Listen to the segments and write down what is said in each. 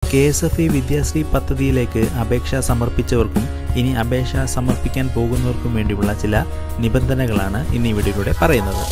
K S F E Vidyasree പദ്ധതിയിലേക്ക് അപേക്ഷ സമർപ്പിച്ചവർക്കും ഇനി അപേക്ഷ സമർപ്പിക്കാൻ പോകുന്നവർക്കും വേണ്ടിയുള്ള ചില നിബന്ധനകളാണ് ഇന്ന് ഈ വീഡിയോയിലൂടെ പറയുന്നത്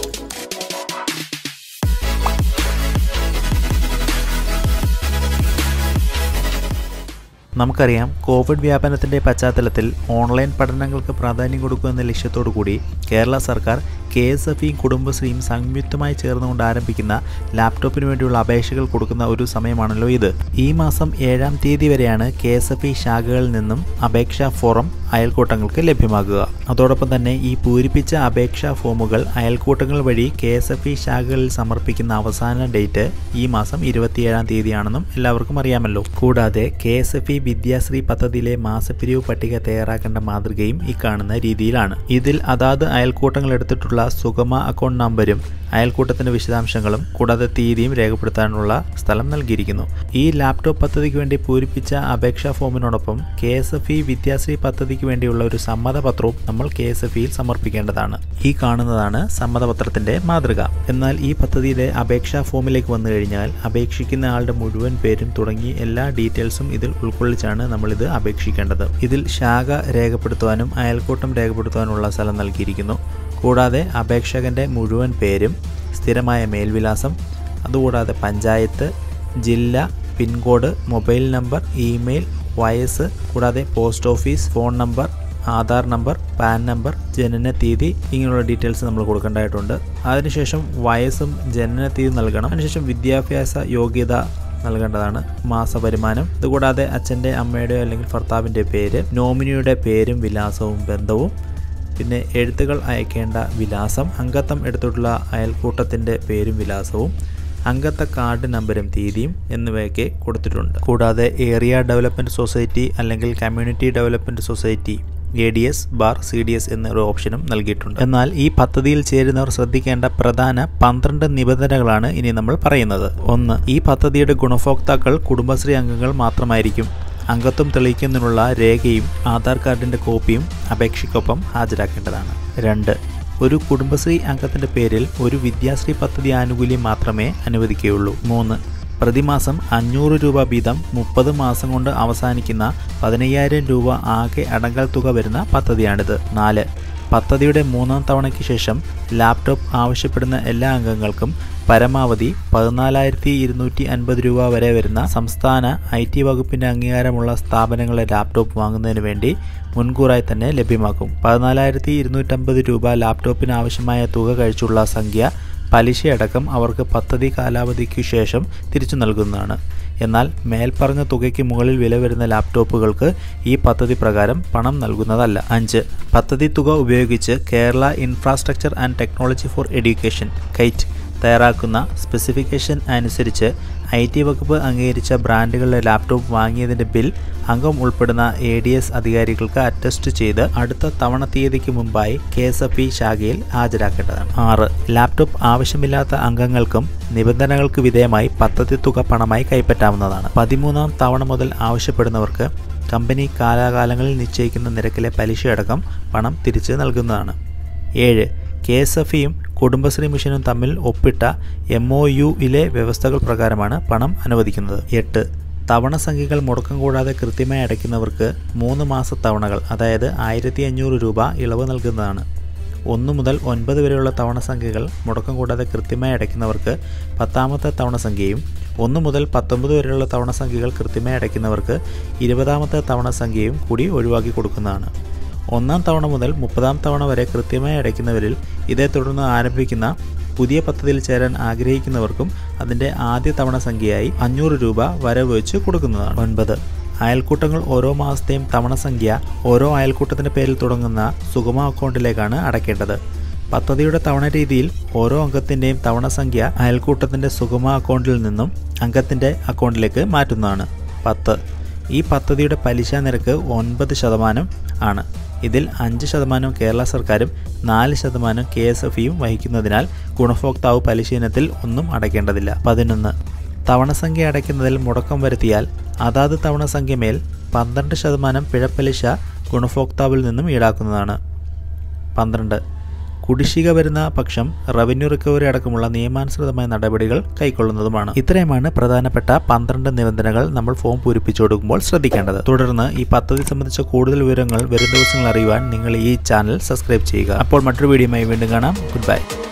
നമുക്കറിയാം കോവിഡ് വ്യാപനത്തിന്റെ പശ്ചാത്തലത്തിൽ ഓൺലൈൻ പഠനങ്ങൾക്ക് പ്രാധാന്യം കൊടുക്കുമെന്ന ലക്ഷ്യത്തോടു കൂടി കേരള സർക്കാർ കെ എസ് എഫ് ഇയും കുടുംബശ്രീയും സംയുക്തമായി ചേർന്നുകൊണ്ട് ആരംഭിക്കുന്ന ലാപ്ടോപ്പിന് വേണ്ടിയുള്ള അപേക്ഷകൾ കൊടുക്കുന്ന ഒരു സമയമാണല്ലോ ഇത് ഈ മാസം ഏഴാം തീയതി വരെയാണ് കെ എസ് എഫ് ഇ ശാഖകളിൽ നിന്നും അപേക്ഷാ ഫോറം അയൽക്കൂട്ടങ്ങൾക്ക് ലഭ്യമാകുക അതോടൊപ്പം തന്നെ ഈ പൂരിപ്പിച്ച അപേക്ഷാ ഫോമുകൾ അയൽക്കൂട്ടങ്ങൾ വഴി കെ എസ് എഫ് ഇ ശാഖകളിൽ സമർപ്പിക്കുന്ന അവസാന ഡേറ്റ് ഈ മാസം ഇരുപത്തിയേഴാം തീയതിയാണെന്നും എല്ലാവർക്കും അറിയാമല്ലോ കൂടാതെ K S F E Vidyasree പദ്ധതിയിലെ മാസപ്പിരിവ് പട്ടിക തയ്യാറാക്കേണ്ട മാതൃകയും ഈ കാണുന്ന രീതിയിലാണ് ഇതിൽ അതാത് അയൽക്കൂട്ടങ്ങൾ എടുത്തിട്ടുള്ള സുഗമ അക്കൗണ്ട് നമ്പരും അയൽക്കൂട്ടത്തിന്റെ വിശദാംശങ്ങളും കൂടാതെ തീയതിയും രേഖപ്പെടുത്താനുള്ള സ്ഥലം നൽകിയിരിക്കുന്നു ഈ ലാപ്ടോപ്പ് പദ്ധതിക്ക് വേണ്ടി പൂരിപ്പിച്ച അപേക്ഷാ ഫോമിനോടൊപ്പം K S F E Vidyasree പദ്ധതിക്ക് വേണ്ടിയുള്ള ഒരു സമ്മതപത്രവും നമ്മൾ കെ എസ് എഫ് ഇയിൽ സമർപ്പിക്കേണ്ടതാണ് ഈ കാണുന്നതാണ് സമ്മതപത്രത്തിന്റെ മാതൃക എന്നാൽ ഈ പദ്ധതിയിലെ അപേക്ഷാ ഫോമിലേക്ക് വന്നു കഴിഞ്ഞാൽ അപേക്ഷിക്കുന്ന ആളുടെ മുഴുവൻ പേരും തുടങ്ങി എല്ലാ ഡീറ്റെയിൽസും ഇതിൽ ഉൾക്കൊള്ളിച്ചാണ് നമ്മളിത് അപേക്ഷിക്കേണ്ടത് ഇതിൽ ശാഖ രേഖപ്പെടുത്തുവാനും അയൽക്കൂട്ടം രേഖപ്പെടുത്തുവാനുള്ള സ്ഥലം നൽകിയിരിക്കുന്നു കൂടാതെ അപേക്ഷകന്റെ മുഴുവൻ പേരും സ്ഥിരമായ മേൽവിലാസം അതുകൂടാതെ പഞ്ചായത്ത് ജില്ല പിൻകോഡ് മൊബൈൽ നമ്പർ ഇമെയിൽ വയസ്സ് കൂടാതെ post office phone number Aadhaar number PAN number ജനന തീയതി ഇങ്ങനെയുള്ള ഡീറ്റെയിൽസ് നമ്മൾ കൊടുക്കേണ്ടതായിട്ടുണ്ട് അതിനുശേഷം വയസ്സും ജനന തീയതി നൽകണം അതിനുശേഷം വിദ്യാഭ്യാസ യോഗ്യത നൽകേണ്ടതാണ് മാസവരുമാനം ഇതുകൂടാതെ അച്ഛൻ്റെ അമ്മയുടെയോ അല്ലെങ്കിൽ ഭർത്താവിൻ്റെ പേര് നോമിനിയുടെ പേരും വിലാസവും ബന്ധവും പിന്നെ എഴുത്തുകൾ അയക്കേണ്ട വിലാസം അംഗത്വം എടുത്തിട്ടുള്ള അയൽക്കൂട്ടത്തിൻ്റെ പേരും വിലാസവും അംഗത്വ കാർഡ് നമ്പരും തീയതിയും എന്നിവയൊക്കെ കൊടുത്തിട്ടുണ്ട് കൂടാതെ ഏരിയ ഡെവലപ്മെൻറ്റ് സൊസൈറ്റി അല്ലെങ്കിൽ community development society A D S bar C D S എന്നൊരു ഓപ്ഷനും നൽകിയിട്ടുണ്ട് എന്നാൽ ഈ പദ്ധതിയിൽ ചേരുന്നവർ ശ്രദ്ധിക്കേണ്ട പ്രധാന പന്ത്രണ്ട് നിബന്ധനകളാണ് ഇനി നമ്മൾ പറയുന്നത് ഒന്ന് ഈ പദ്ധതിയുടെ ഗുണഭോക്താക്കൾ കുടുംബശ്രീ അംഗങ്ങൾ മാത്രമായിരിക്കും അംഗത്വം തെളിയിക്കുന്നതിനുള്ള രേഖയും ആധാർ കാർഡിൻ്റെ കോപ്പിയും അപേക്ഷയ്ക്കൊപ്പം ഹാജരാക്കേണ്ടതാണ് രണ്ട് ഒരു കുടുംബശ്രീ അംഗത്തിൻ്റെ പേരിൽ ഒരു വിദ്യാശ്രീ പദ്ധതി ആനുകൂല്യം മാത്രമേ അനുവദിക്കുകയുള്ളൂ മൂന്ന് പ്രതിമാസം അഞ്ഞൂറ് രൂപ വീതം മുപ്പത് മാസം കൊണ്ട് അവസാനിക്കുന്ന പതിനയ്യായിരം രൂപ ആകെ അടങ്കൽ തുക വരുന്ന പദ്ധതിയാണിത് നാല് പദ്ധതിയുടെ മൂന്നാം തവണയ്ക്ക് ശേഷം ലാപ്ടോപ്പ് ആവശ്യപ്പെടുന്ന എല്ലാ അംഗങ്ങൾക്കും പരമാവധി പതിനാലായിരത്തി ഇരുന്നൂറ്റി അൻപത് രൂപ വരെ വരുന്ന സംസ്ഥാന ഐ ടി വകുപ്പിൻ്റെ അംഗീകാരമുള്ള സ്ഥാപനങ്ങളെ ലാപ്ടോപ്പ് വാങ്ങുന്നതിന് വേണ്ടി മുൻകൂറായി തന്നെ ലഭ്യമാക്കും പതിനാലായിരത്തി ഇരുന്നൂറ്റമ്പത് രൂപ ലാപ്ടോപ്പിന് ആവശ്യമായ തുക കഴിച്ചുള്ള സംഖ്യ പലിശയടക്കം അവർക്ക് പദ്ധതി കാലാവധിക്കു ശേഷം തിരിച്ചു നൽകുന്നതാണ് എന്നാൽ മേൽപ്പറഞ്ഞ തുകയ്ക്ക് മുകളിൽ വില വരുന്ന ലാപ്ടോപ്പുകൾക്ക് ഈ പദ്ധതി പ്രകാരം പണം നൽകുന്നതല്ല അഞ്ച് പദ്ധതി തുക ഉപയോഗിച്ച് Kerala infrastructure and technology for education KITE തയ്യാറാക്കുന്ന സ്പെസിഫിക്കേഷൻ അനുസരിച്ച് ഐ ടി വകുപ്പ് അംഗീകരിച്ച ബ്രാൻഡുകളുടെ ലാപ്ടോപ്പ് വാങ്ങിയതിൻ്റെ ബിൽ അംഗം ഉൾപ്പെടുന്ന എ ഡി എസ് അധികാരികൾക്ക് അറ്റസ്റ്റ് ചെയ്ത് അടുത്ത തവണ തീയതിക്ക് മുമ്പായി കെ എസ് എഫ് ഇ ശാഖയിൽ ഹാജരാക്കേണ്ടതാണ് ആറ് ലാപ്ടോപ്പ് ആവശ്യമില്ലാത്ത അംഗങ്ങൾക്കും നിബന്ധനകൾക്ക് വിധേയമായി പദ്ധതി തുക പണമായി കൈപ്പറ്റാവുന്നതാണ് പതിമൂന്നാം തവണ മുതൽ ആവശ്യപ്പെടുന്നവർക്ക് കമ്പനി കാലാകാലങ്ങളിൽ നിശ്ചയിക്കുന്ന നിരക്കിലെ പലിശയടക്കം പണം തിരിച്ച് നൽകുന്നതാണ് ഏഴ് കെ എസ് എഫ് ഇയും കുടുംബശ്രീ മിഷനും തമ്മിൽ ഒപ്പിട്ട എം ഒ യുയിലെ വ്യവസ്ഥകൾ പ്രകാരമാണ് പണം അനുവദിക്കുന്നത് എട്ട് തവണ സംഖ്യകൾ മുടക്കം കൂടാതെ കൃത്യമായി അടയ്ക്കുന്നവർക്ക് മൂന്ന് മാസ തവണകൾ അതായത് ആയിരത്തി അഞ്ഞൂറ് രൂപ ഇളവ് നൽകുന്നതാണ് ഒന്ന് മുതൽ ഒൻപത് വരെയുള്ള തവണ സംഖ്യകൾ മുടക്കം കൂടാതെ കൃത്യമായി അടയ്ക്കുന്നവർക്ക് പത്താമത്തെ തവണ സംഖ്യയും ഒന്ന് മുതൽ പത്തൊമ്പത് വരെയുള്ള തവണ സംഖ്യകൾ കൃത്യമായി അടയ്ക്കുന്നവർക്ക് ഇരുപതാമത്തെ തവണ സംഖ്യയും കൂടി ഒഴിവാക്കി കൊടുക്കുന്നതാണ് ഒന്നാം തവണ മുതൽ മുപ്പതാം തവണ വരെ കൃത്യമായി അടയ്ക്കുന്നവരിൽ ഇതേ തുടർന്ന് ആരംഭിക്കുന്ന പുതിയ പദ്ധതിയിൽ ചേരാൻ ആഗ്രഹിക്കുന്നവർക്കും അതിൻ്റെ ആദ്യ തവണ സംഖ്യയായി അഞ്ഞൂറ് രൂപ വരവ് വെച്ച് കൊടുക്കുന്നതാണ് ഒൻപത് അയൽക്കൂട്ടങ്ങൾ ഓരോ മാസത്തെയും തവണ സംഖ്യ ഓരോ അയൽക്കൂട്ടത്തിൻ്റെ പേരിൽ തുടങ്ങുന്ന സുഗമ അക്കൗണ്ടിലേക്കാണ് അടയ്ക്കേണ്ടത് പദ്ധതിയുടെ തവണ രീതിയിൽ ഓരോ അംഗത്തിൻ്റെയും തവണ സംഖ്യ അയൽക്കൂട്ടത്തിൻ്റെ സുഗമ അക്കൗണ്ടിൽ നിന്നും അംഗത്തിൻ്റെ അക്കൗണ്ടിലേക്ക് മാറ്റുന്നതാണ് പത്ത് ഈ പദ്ധതിയുടെ പലിശ നിരക്ക് ഒൻപത് ശതമാനം ആണ് ഇതിൽ അഞ്ച് ശതമാനം കേരള സർക്കാരും നാല് ശതമാനം കെ എസ് എഫ് ഇയും വഹിക്കുന്നതിനാൽ ഗുണഭോക്താവ് പലിശ ഇനത്തിൽ ഒന്നും അടയ്ക്കേണ്ടതില്ല പതിനൊന്ന് തവണ സംഖ്യ അടയ്ക്കുന്നതിൽ മുടക്കം വരുത്തിയാൽ അതാത് തവണ സംഖ്യ മേൽ പന്ത്രണ്ട് ശതമാനം പിഴപ്പലിശ ഗുണഭോക്താവിൽ നിന്നും ഈടാക്കുന്നതാണ് പന്ത്രണ്ട് കുടിശ്ശിക വരുന്ന പക്ഷം റവന്യൂ റിക്കവറി അടക്കമുള്ള നിയമാനുസൃതമായ നടപടികൾ കൈക്കൊള്ളുന്നതുമാണ് ഇത്രയുമാണ് പ്രധാനപ്പെട്ട പന്ത്രണ്ട് നിബന്ധനകൾ നമ്മൾ ഫോം പൂരിപ്പിച്ചു കൊടുക്കുമ്പോൾ ശ്രദ്ധിക്കേണ്ടത് തുടർന്ന് ഈ പദ്ധതി സംബന്ധിച്ച കൂടുതൽ വിവരങ്ങൾ വരും ദിവസങ്ങൾ അറിയുവാൻ നിങ്ങൾ ഈ ചാനൽ സബ്സ്ക്രൈബ് ചെയ്യുക അപ്പോൾ മറ്റൊരു വീഡിയോയുമായി വീണ്ടും കാണാം ഗുഡ് ബൈ